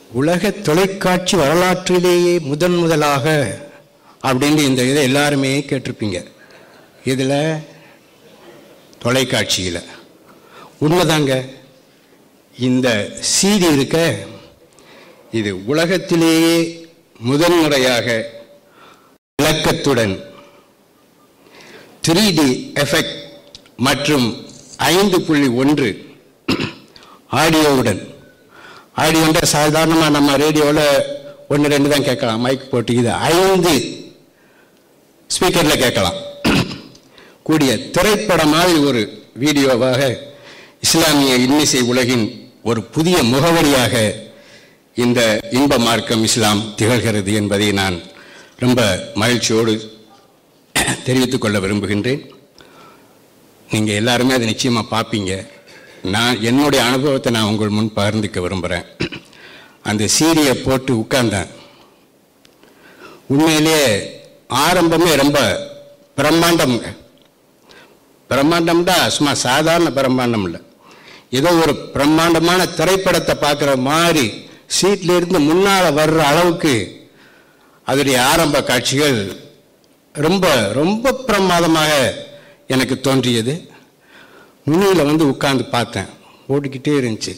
உலக தொலைக்காட்சி வரலாற்றிலேயே முதன் முதலாக அப்படின்னு இந்த இதை எல்லாருமே கேட்டிருப்பீங்க இதில் தொலைக்காட்சியில் உண்மைதாங்க இந்த சீடி இருக்க இது உலகத்திலேயே முதன்முறையாக விளக்கத்துடன் த்ரீ டி எஃபெக்ட் மற்றும் ஐந்து புள்ளி ஒன்று ஆடியோவுடன் ஆடியோன்ற சாதாரணமாக நம்ம ரேடியோவில் ஒன்று ரெண்டு தான் கேட்கலாம் மைக் போட்டு இது ஐந்து ஸ்பீக்கரில் கேட்கலாம் கூடிய திரைப்படம் மாதிரி ஒரு வீடியோவாக இஸ்லாமிய இன்னிசை உலகின் ஒரு புதிய முகவரியாக இந்த இன்ப மார்க்கம் இஸ்லாம் திகழ்கிறது என்பதை நான் ரொம்ப மகிழ்ச்சியோடு தெரிவித்துக் கொள்ள விரும்புகின்றேன் நீங்கள் எல்லாருமே அதை நிச்சயமாக பார்ப்பீங்க நான் என்னுடைய அனுபவத்தை நான் உங்கள் முன் பகிர்ந்துக்க விரும்புகிறேன் அந்த சீரியை போட்டு உட்கார்ந்தேன் உண்மையிலே ஆரம்பமே ரொம்ப பிரம்மாண்டம்ங்க பிரம்மாண்டம்டா சும்மா சாதாரண பிரம்மாண்டம் இல்லை ஏதோ ஒரு பிரம்மாண்டமான திரைப்படத்தை பார்க்குற மாதிரி சீட்ல இருந்து முன்னால் வர்ற அளவுக்கு அதனுடைய ஆரம்ப காட்சிகள் ரொம்ப ரொம்ப பிரமாதமாக எனக்கு தோன்றியது முன்னியில் வந்து உட்கார்ந்து பார்த்தேன் ஓடிக்கிட்டே இருந்துச்சு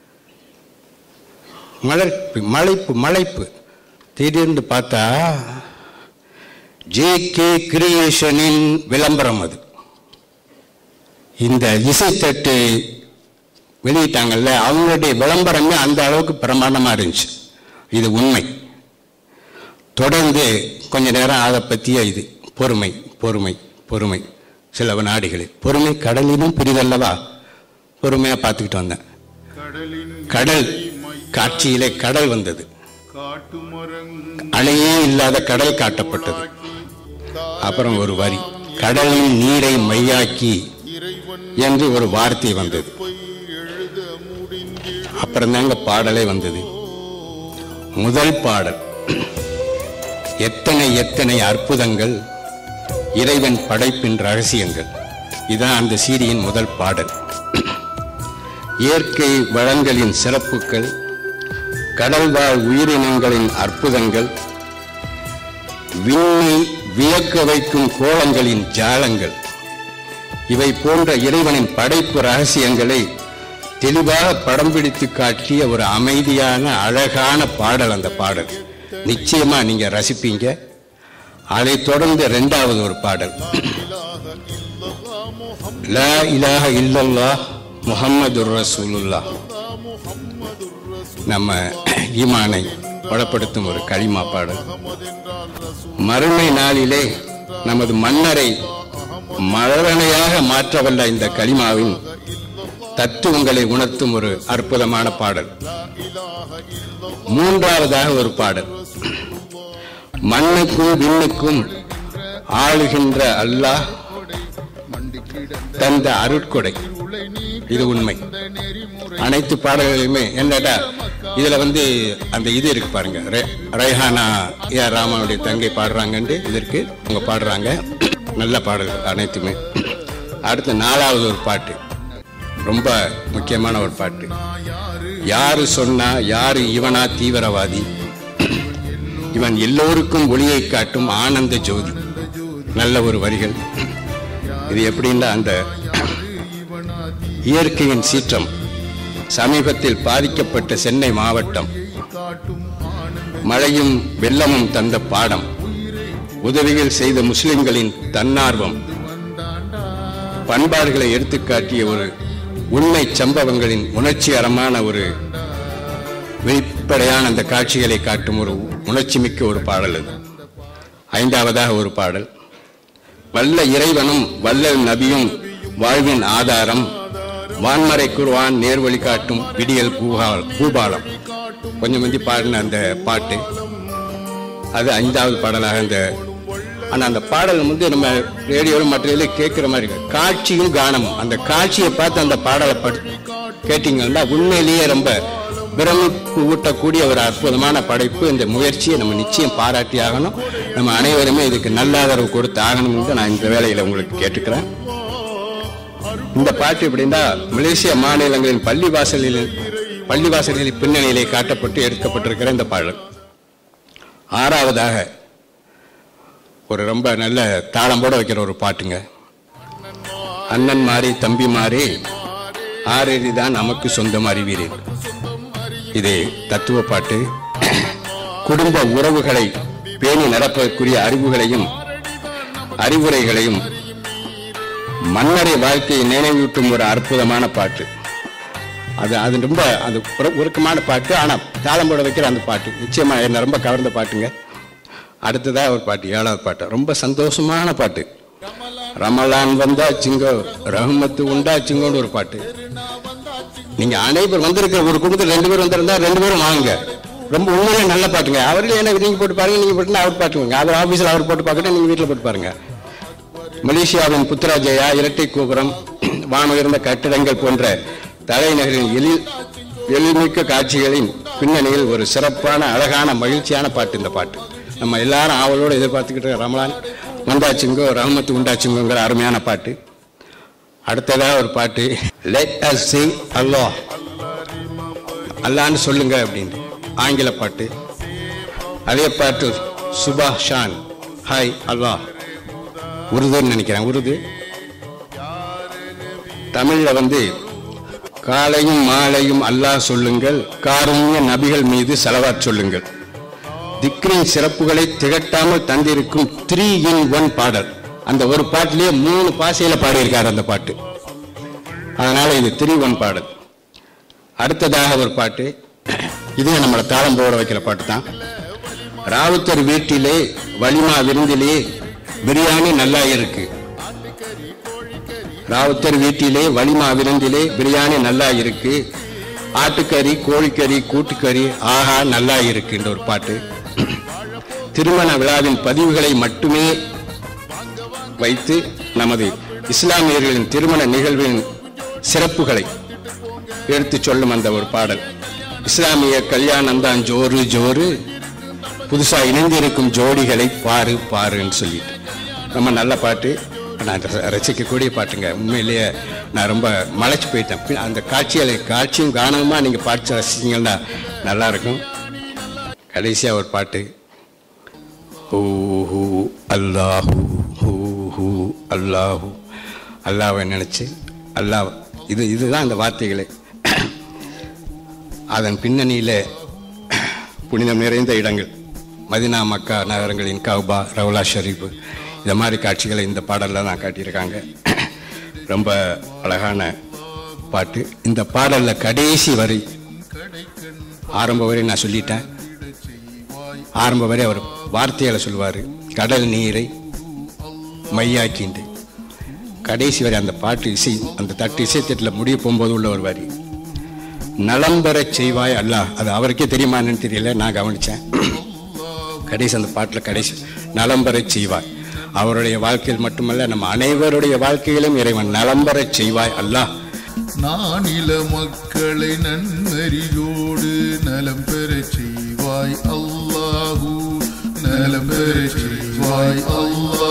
மலர்ப்பு மலைப்பு மலைப்பு திடீர்னு பார்த்தா ஜே கே கிரியேஷனின் விளம்பரம் அது இந்த இசைத்தட்டு வெளியிட்டாங்கல்ல அவங்களுடைய விளம்பரமே அந்த அளவுக்கு பிரமாண்டமாக இருந்துச்சு இது உண்மை தொடர்ந்து கொஞ்ச நேரம் அதை பற்றிய இது பொறுமை பொறுமை பொறுமை சில நாடுகளில் பொறுமை கடலிலும் பிரிதல்லவா பொறுமையாக பார்த்துக்கிட்டு வந்தேன் கடல் காட்சியிலே கடல் வந்தது அணையே இல்லாத கடல் காட்டப்பட்டது அப்புறம் ஒரு வரி கடலின் நீரை மையாக்கி என்று ஒரு வார்த்தை வந்தது அப்புறம் தாங்க பாடலே வந்தது முதல் பாடல் எத்தனை எத்தனை அற்புதங்கள் இறைவன் படைப்பின் ரகசியங்கள் இதான் அந்த சீரியின் முதல் பாடல் இயற்கை வளங்களின் சிறப்புகள் கடல்வாழ் உயிரினங்களின் அற்புதங்கள் விண்ணை வியக்க வைக்கும் கோலங்களின் ஜாலங்கள் இவை போன்ற இறைவனின் படைப்பு ரகசியங்களை தெளிவாக படம் பிடித்து காட்டிய ஒரு அமைதியான அழகான பாடல் அந்த பாடல் நிச்சயமா நீங்க ரசிப்பீங்க அதை தொடர்ந்து இரண்டாவது ஒரு பாடல் லா இலாஹ இல்லல்லாஹ் முஹம்மது ரசூலுல்லாஹ் நம்ம ஈமானை பலப்படுத்தும் ஒரு களிமா பாடல் மறுமை நாளிலே நமது மன்னரை மலரணையாக மாற்றவல்ல இந்த களிமாவின் தத்துவங்களை உணர்த்தும் ஒரு அற்புதமான பாடல் மூன்றாவதாக ஒரு பாடல் மண்ணுக்கும் விண்ணுக்கும் ஆளுகின்ற அல்லாஹ் தந்த அருட்கொடை இது உண்மை அனைத்து பாடல்களுமே என்னடா இதுல வந்து அந்த இது இருக்கு பாருங்க ரே- ரைஹானா ஏ ஆர் ராமனுடைய தங்கை பாடுறாங்கன்ட்டு இதற்கு அவங்க பாடுறாங்க நல்ல பாடல்கள் அனைத்துமே அடுத்து நாலாவது ஒரு பாட்டு ரொம்ப முக்கியமான ஒரு பாட்டு யாரு சொன்னா யாரு இவனா தீவிரவாதி இவன் எல்லோருக்கும் ஒளியை காட்டும் ஆனந்த ஜோதி நல்ல ஒரு வரிகள் இது எப்படின்னா அந்த இயற்கையின் சீற்றம் சமீபத்தில் பாதிக்கப்பட்ட சென்னை மாவட்டம் மழையும் வெள்ளமும் தந்த பாடம் உதவிகள் செய்த முஸ்லிம்களின் தன்னார்வம் பண்பாடுகளை எடுத்துக்காட்டிய ஒரு உண்மை சம்பவங்களின் உணர்ச்சிகரமான ஒரு வெளிப்படையான அந்த காட்சிகளை காட்டும் ஒரு உணர்ச்சி மிக்க ஒரு பாடல் அது ஐந்தாவதாக ஒரு பாடல் வல்ல இறைவனும் வல்லல் நபியும் வாழ்வின் ஆதாரம் வான்மறை குருவான் நேர்வழி காட்டும் விடியல் பூகால் பூபாலம் கொஞ்சம் கொஞ்சம் பாடின அந்த பாட்டு அது ஐந்தாவது பாடலாக அந்த ஆனால் அந்த பாடல் வந்து நம்ம ரேடியோவில் மற்ற இதில் கேட்குற மாதிரி இருக்கு காட்சியும் கானமும் அந்த காட்சியை பார்த்து அந்த பாடலை படி கேட்டீங்கன்னா உண்மையிலேயே ரொம்ப பிரமிப்பு ஊட்டக்கூடிய ஒரு அற்புதமான படைப்பு இந்த முயற்சியை நம்ம நிச்சயம் பாராட்டி ஆகணும் நம்ம அனைவருமே இதுக்கு நல்ல ஆதரவு கொடுத்து ஆகணும்னு நான் இந்த வேலையில் உங்களுக்கு கேட்டுக்கிறேன் இந்த பாட்டு எப்படின்னா மலேசிய மாநிலங்களின் பள்ளி வாசலில் பள்ளிவாசல்களில் பின்னணியிலே காட்டப்பட்டு எடுக்கப்பட்டிருக்கிற இந்த பாடல் ஆறாவதாக ஒரு ரொம்ப நல்ல தாளம் போட வைக்கிற ஒரு பாட்டுங்க அண்ணன் மாறி தம்பி மாறி ஆறேறி தான் நமக்கு சொந்தம் அறிவீரேன் இது தத்துவ பாட்டு குடும்ப உறவுகளை பேணி நடப்பதற்குரிய அறிவுகளையும் அறிவுரைகளையும் மன்னரை வாழ்க்கையை நினைவூட்டும் ஒரு அற்புதமான பாட்டு அது அது ரொம்ப அது உரு- உருக்கமான பாட்டு ஆனால் தாளம் போட வைக்கிற அந்த பாட்டு நிச்சயமா என்ன ரொம்ப கவர்ந்த பாட்டுங்க அடுத்ததா ஒரு பாட்டு ஏழாவது பாட்டு ரொம்ப சந்தோஷமான பாட்டு ரமலான் வந்தாச்சுங்கோ ரஹமத்து உண்டாச்சுங்கோன்னு ஒரு பாட்டு நீங்க அனைவர் வந்திருக்கிற ஒரு குடும்பத்தில் ரெண்டு பேர் வந்திருந்தா ரெண்டு பேரும் வாங்க ரொம்ப உண்மையிலே நல்ல பாட்டுங்க அவர்களே என்ன நீங்க போட்டு பாருங்க நீங்க போட்டு அவர் பாட்டுங்க அவர் ஆபீஸ்ல அவர் போட்டு பார்க்கட்டும் நீங்க வீட்டில் போட்டு பாருங்க மலேசியாவின் புத்ராஜயா இரட்டை கோபுரம் வானுயர்ந்த கட்டிடங்கள் போன்ற தலைநகரின் எழில் எழில்மிக்க காட்சிகளின் பின்னணியில் ஒரு சிறப்பான அழகான மகிழ்ச்சியான பாட்டு இந்த பாட்டு நம்ம எல்லாரும் ஆவலோடு எதிர்பார்த்துக்கிட்டு இருக்க ரமலான் வந்தாச்சுங்கோ ரஹமத்து உண்டாச்சுங்கோங்கிற அருமையான பாட்டு அடுத்ததா ஒரு பாட்டு லெட் அஸ் sing அல்லாஹ் அல்லான்னு சொல்லுங்க அப்படின்னு ஆங்கில பாட்டு அதே பாட்டு சுபா ஷான் ஹாய் அல்லாஹ் உருதுன்னு நினைக்கிறேன் உருது தமிழ்ல வந்து காலையும் மாலையும் அல்லாஹ் சொல்லுங்கள் காருண்ய நபிகள் மீது செலவாட் சொல்லுங்கள் திக்ரின் சிறப்புகளை திகட்டாமல் தந்திருக்கும் த்ரீ இன் ஒன் பாடல் அந்த ஒரு பாட்டிலேயே மூணு பாசையில பாடியிருக்கார் அந்த பாட்டு அதனால இது த்ரீ ஒன் பாடல் அடுத்ததாக ஒரு பாட்டு இது நம்மளை தாளம் போட வைக்கிற பாட்டு தான் ராவுத்தர் வீட்டிலே வலிமா விருந்திலே பிரியாணி நல்லா இருக்கு ராவுத்தர் வீட்டிலே வலிமா விருந்திலே பிரியாணி நல்லா இருக்கு ஆட்டுக்கறி கோழிக்கறி கூட்டுக்கறி ஆஹா நல்லா இருக்குன்ற ஒரு பாட்டு திருமண விழாவின் பதிவுகளை மட்டுமே வைத்து நமது இஸ்லாமியர்களின் திருமண நிகழ்வின் சிறப்புகளை எடுத்துச் சொல்லும் அந்த ஒரு பாடல் இஸ்லாமிய கல்யாணம் தான் ஜோறு ஜோறு புதுசா இணைந்திருக்கும் ஜோடிகளை பாரு பாருன்னு சொல்லிட்டு ரொம்ப நல்ல பாட்டு நான் ர- ரசிக்கக்கூடிய பாட்டுங்க உண்மையிலேயே நான் ரொம்ப மலைச்சு போயிட்டேன் பி- அந்த காட்சிகளை காட்சியும் காணவுமா நீங்கள் பாட்டு ரசிச்சிங்கன்னா நல்லா இருக்கும் கடைசியா ஒரு பாட்டு ஹூ ஹூ அல்லாஹூ ஹூ ஹூ அல்லாஹூ அல்லாவை நினைச்சு அல்லாஹ் இது இதுதான் அந்த வார்த்தைகளே அதன் பின்னணியில புனிதம் நிறைந்த இடங்கள் மதினா மக்கா நகரங்களின் கவுபா ரவுலா ஷரீஃப் இந்த மாதிரி காட்சிகளை இந்த பாடலில் தான் காட்டியிருக்காங்க ரொம்ப அழகான பாட்டு இந்த பாடலில் கடைசி வரி ஆரம்ப வரை நான் சொல்லிட்டேன் ஆரம்ப வரை அவர் வார்த்தைகளை சொல்லுவார் கடல் நீரை மையாக்கிண்டு கடைசி வரை அந்த பாட்டு இசை அந்த தட்டு இசைத்தட்டில் முடிய போகும்போது உள்ள ஒரு வரி நலம் பெறச் செய்வாய் அல்லாஹ் அது அவருக்கே தெரியுமான்னு தெரியல நான் கவனிச்சேன் கடைசி அந்த பாட்டில் கடைசி நலம் பெறச் செய்வாய் அவருடைய வாழ்க்கையில் மட்டுமல்ல நம்ம அனைவருடைய வாழ்க்கையிலும் இறைவன் நலம் பெறச் செய்வாய் அல்லாஹ் நானில மக்களை நன்மறியோடு நலம் பெறச் செய்வாய் அல்லாஹூ நலம் பெறச் செய்வாய் அல்லாஹ்